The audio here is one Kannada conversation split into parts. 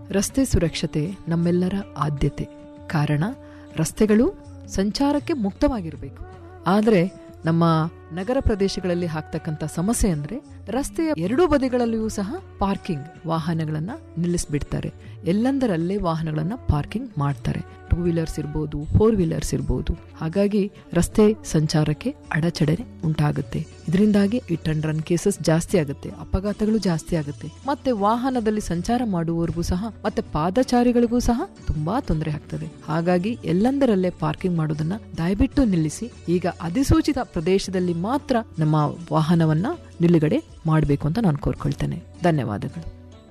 ರಸ್ತೆ ಸುರಕ್ಷತೆ ನಮ್ಮೆಲ್ಲರ ಆದ್ಯತೆ ಕಾರಣ ರಸ್ತೆಗಳು ಸಂಚಾರಕ್ಕೆ ಮುಕ್ತವಾಗಿರಬೇಕು ಆದರೆ ನಮ್ಮ ನಗರ ಪ್ರದೇಶಗಳಲ್ಲಿ ಆಗ್ತಕ್ಕಂಥ ಸಮಸ್ಯೆ ಅಂದ್ರೆ ರಸ್ತೆಯ ಎರಡೂ ಬದಿಗಳಲ್ಲಿಯೂ ಸಹ ಪಾರ್ಕಿಂಗ್ ವಾಹನಗಳನ್ನ ನಿಲ್ಲಿಸ್ಬಿಡ್ತಾರೆ ಎಲ್ಲಂದರಲ್ಲೇ ವಾಹನಗಳನ್ನ ಪಾರ್ಕಿಂಗ್ ಮಾಡ್ತಾರೆ ಟೂ ವೀಲರ್ಸ್ ಇರ್ಬೋದು ಫೋರ್ ವೀಲರ್ಸ್ ಇರ್ಬೋದು ಹಾಗಾಗಿ ರಸ್ತೆ ಸಂಚಾರಕ್ಕೆ ಅಡಚಣೆ ಉಂಟಾಗುತ್ತೆ ಇದರಿಂದಾಗಿ ಇಟ್ ಅಂಡ್ ರನ್ ಕೇಸಸ್ ಜಾಸ್ತಿ ಆಗುತ್ತೆ ಅಪಘಾತಗಳು ಜಾಸ್ತಿ ಆಗುತ್ತೆ ಮತ್ತೆ ವಾಹನದಲ್ಲಿ ಸಂಚಾರ ಮಾಡುವವರಿಗೂ ಸಹ ಮತ್ತೆ ಪಾದಚಾರಿಗಳಿಗೂ ಸಹ ತುಂಬಾ ತೊಂದರೆ ಆಗ್ತದೆ ಹಾಗಾಗಿ ಎಲ್ಲಂದರಲ್ಲೇ ಪಾರ್ಕಿಂಗ್ ಮಾಡೋದನ್ನ ದಯವಿಟ್ಟು ನಿಲ್ಲಿಸಿ ಈಗ ಅಧಿಸೂಚಿತ ಪ್ರದೇಶದಲ್ಲಿ ಮಾತ್ರ ನಮ್ಮ ವಾಹನವನ್ನ ನಿಲುಗಡೆ ಮಾಡಬೇಕು ಅಂತ ನಾನು ಕೋರ್ಕೊಳ್ತೇನೆ ಧನ್ಯವಾದಗಳು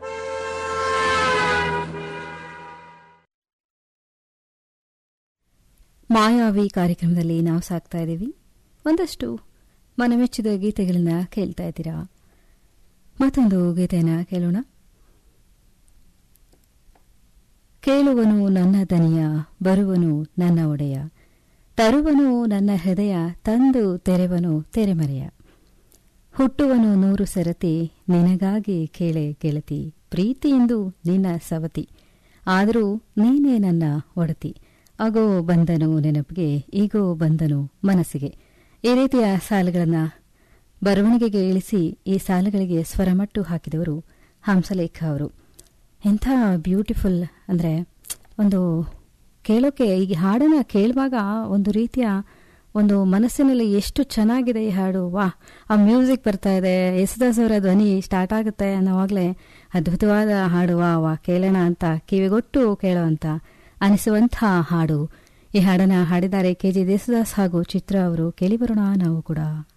ಮಾಯಾವಿ ಕಾರ್ಯಕ್ರಮದಲ್ಲಿ ನಾವು ಸಾಕ್ತಾ ಇದ್ದೀವಿ ಒಂದಷ್ಟು ಮನಮೆಚ್ಚಿದ ಗೀತೆಗಳನ್ನ ಕೇಳ್ತಾ ಇದ್ದೀರಾ ಮತ್ತೊಂದು ಗೀತೆಯನ್ನ ಕೇಳೋಣ ಕೇಳುವನು ನನ್ನ ದನಿಯ ಬರುವನು ನನ್ನ ಒಡೆಯ ತರುವನು ನನ್ನ ಹೃದಯ ತಂದು ತೆರೆವನು ತೆರೆಮರೆಯ ಹುಟ್ಟುವನು ನೂರು ಸರತಿ ನಿನಗಾಗಿ ಕೇಳೆ ಗೆಳತಿ ಪ್ರೀತಿಯಿಂದ ನಿನ್ನ ಸವತಿ ಆದರೂ ನೀನೇ ನನ್ನ ಒಡತಿ ಅಗೋ ಬಂದನು ನೆನಪಿಗೆ ಈಗೋ ಬಂದನು ಮನಸ್ಸಿಗೆ ಈ ರೀತಿಯ ಸಾಲುಗಳನ್ನು ಬರವಣಿಗೆಗೆ ಇಳಿಸಿ ಈ ಸಾಲುಗಳಿಗೆ ಸ್ವರಮಟ್ಟು ಹಾಕಿದವರು ಹಂಸಲೇಖ ಅವರು ಎಂಥ ಬ್ಯೂಟಿಫುಲ್ ಅಂದರೆ ಒಂದು ಕೇಳೋಕೆ ಈಗ ಹಾಡನ್ನು ಕೇಳುವಾಗ ಒಂದು ರೀತಿಯ ಒಂದು ಮನಸ್ಸಿನಲ್ಲಿ ಎಷ್ಟು ಚೆನ್ನಾಗಿದೆ ಈ ಹಾಡು ವಾ ಆ ಮ್ಯೂಸಿಕ್ ಬರ್ತಾ ಇದೆ ಯೇಸುದಾಸ್ ಅವರ ಧ್ವನಿ ಸ್ಟಾರ್ಟ್ ಆಗುತ್ತೆ ಅನ್ನೋವಾಗಲೇ ಅದ್ಭುತವಾದ ಹಾಡು ವಾ ವಾ ಕೇಳೋಣ ಅಂತ ಕಿವಿಗೊಟ್ಟು ಕೇಳೋ ಅಂತ ಅನಿಸುವಂಥ ಹಾಡು ಈ ಹಾಡನ್ನು ಹಾಡಿದ್ದಾರೆ ಕೆ ಜಿ ದೇಸದಾಸ್ ಹಾಗೂ ಚಿತ್ರ ಅವರು ಕೇಳಿಬರೋಣ ನಾವು ಕೂಡ